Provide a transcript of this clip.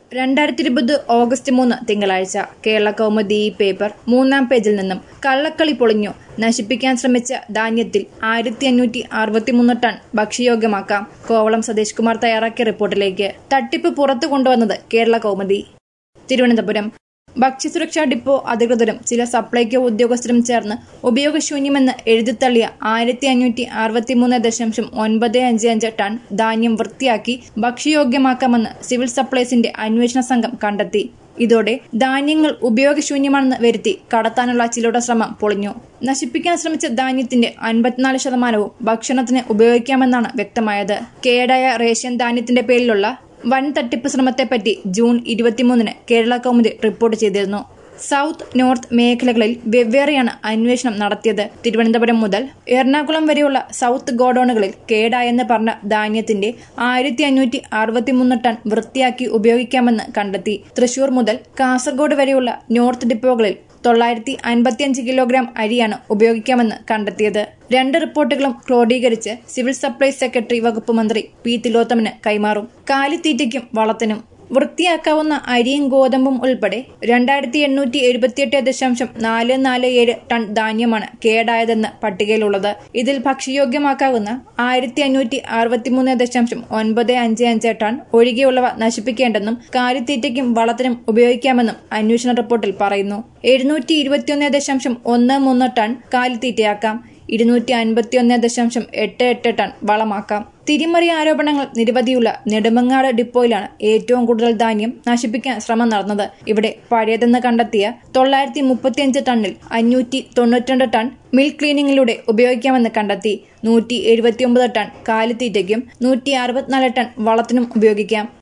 രണ്ടായിരത്തി ഇരുപത് ഓഗസ്റ്റ് മൂന്ന് തിങ്കളാഴ്ച കേരള കൗമുദി ഈ പേപ്പർ മൂന്നാം പേജിൽ നിന്നും കള്ളക്കളി പൊളിഞ്ഞു നശിപ്പിക്കാൻ ശ്രമിച്ച ധാന്യത്തിൽ ആയിരത്തി അഞ്ഞൂറ്റി അറുപത്തിമൂന്ന് ടൺ ഭക്ഷ്യയോഗ്യമാക്കാം കോവളം സതീഷ് കുമാർ തയ്യാറാക്കിയ റിപ്പോർട്ടിലേക്ക് തട്ടിപ്പ് പുറത്തു കൊണ്ടുവന്നത് കേരള കൗമുദി തിരുവനന്തപുരം ഭക്ഷ്യസുരക്ഷാ ഡിപ്പോ അധികൃതരും ചില സപ്ലൈകോ ഉദ്യോഗസ്ഥരും ചേർന്ന് ഉപയോഗശൂന്യമെന്ന് എഴുതിത്തള്ളിയ ആയിരത്തി അഞ്ഞൂറ്റി അറുപത്തിമൂന്ന് ദശാംശം ഒൻപത് അഞ്ച് അഞ്ച് ടൺ ധാന്യം വൃത്തിയാക്കി ഭക്ഷ്യയോഗ്യമാക്കാമെന്ന് സിവിൽ സപ്ലൈസിന്റെ അന്വേഷണ സംഘം കണ്ടെത്തി ഇതോടെ ധാന്യങ്ങൾ ഉപയോഗശൂന്യമാണെന്ന് വരുത്തി കടത്താനുള്ള ചിലരുടെ ശ്രമം പൊളിഞ്ഞു നശിപ്പിക്കാൻ ശ്രമിച്ച ധാന്യത്തിന്റെ അൻപത്തിനാല് ശതമാനവും ഭക്ഷണത്തിന് ഉപയോഗിക്കാമെന്നാണ് വ്യക്തമായത് കേടായ റേഷൻ ധാന്യത്തിന്റെ പേരിലുള്ള വൻ തട്ടിപ്പ് ശ്രമത്തെപ്പറ്റി ജൂൺ ഇരുപത്തിമൂന്നിന് കേരള കൗമുദി റിപ്പോർട്ട് ചെയ്തിരുന്നു സൗത്ത് നോർത്ത് മേഖലകളിൽ വെവ്വേറെയാണ് അന്വേഷണം നടത്തിയത് തിരുവനന്തപുരം മുതൽ എറണാകുളം വരെയുള്ള സൗത്ത് ഗോഡൌണുകളിൽ കേടായെന്ന് പറഞ്ഞ ധാന്യത്തിന്റെ ആയിരത്തി അഞ്ഞൂറ്റി അറുപത്തിമൂന്ന് ടൺ വൃത്തിയാക്കി ഉപയോഗിക്കാമെന്ന് കണ്ടെത്തി തൃശൂർ മുതൽ കാസർഗോഡ് വരെയുള്ള നോർത്ത് ഡിപ്പോകളിൽ തൊള്ളായിരത്തി അൻപത്തിയഞ്ച് കിലോഗ്രാം അരിയാണ് ഉപയോഗിക്കാമെന്ന് കണ്ടെത്തിയത് രണ്ട് റിപ്പോർട്ടുകളും ക്രോഡീകരിച്ച് സിവിൽ സപ്ലൈസ് സെക്രട്ടറി വകുപ്പ് മന്ത്രി പി തിലോത്തമന് കൈമാറും കാലിത്തീറ്റയ്ക്കും വളത്തിനും വൃത്തിയാക്കാവുന്ന അരിയും ഗോതമ്പും ഉൾപ്പെടെ രണ്ടായിരത്തി എണ്ണൂറ്റി എഴുപത്തിയെട്ട് ദശാംശം നാല് നാല് ഏഴ് ടൺ ധാന്യമാണ് കേടായതെന്ന് പട്ടികയിലുള്ളത് ഇതിൽ ഭക്ഷ്യയോഗ്യമാക്കാവുന്ന ആയിരത്തി അഞ്ഞൂറ്റി അറുപത്തിമൂന്ന് ദശാംശം ഒൻപത് അഞ്ച് അഞ്ച് ടൺ ഒഴികെയുള്ളവ നശിപ്പിക്കേണ്ടെന്നും കാലിത്തീറ്റയ്ക്കും വളത്തിനും ഉപയോഗിക്കാമെന്നും അന്വേഷണ റിപ്പോർട്ടിൽ പറയുന്നു എഴുന്നൂറ്റി ഇരുപത്തിയൊന്ന് ദശാംശം ഒന്ന് മൂന്ന് ടൺ കാലിത്തീറ്റയാക്കാം ഇരുന്നൂറ്റി അൻപത്തിയൊന്ന് ദശാംശം എട്ട് എട്ട് ടൺ വളമാക്കാം തിരിമറി ആരോപണങ്ങൾ നിരവധിയുള്ള നെടുമങ്ങാട് ഡിപ്പോയിലാണ് ഏറ്റവും കൂടുതൽ ധാന്യം നശിപ്പിക്കാൻ ശ്രമം നടന്നത് ഇവിടെ പഴയതെന്ന് കണ്ടെത്തിയ തൊള്ളായിരത്തി മുപ്പത്തിയഞ്ച് ടണ്ണിൽ അഞ്ഞൂറ്റി തൊണ്ണൂറ്റിരണ്ട് ടൺ മിൽക്ക് ക്ലീനിങ്ങിലൂടെ ഉപയോഗിക്കാമെന്ന് കണ്ടെത്തി നൂറ്റി എഴുപത്തിയൊമ്പത് ടൺ കാലിത്തീറ്റയ്ക്കും നൂറ്റി അറുപത്തിനാല് ടൺ വളത്തിനും ഉപയോഗിക്കാം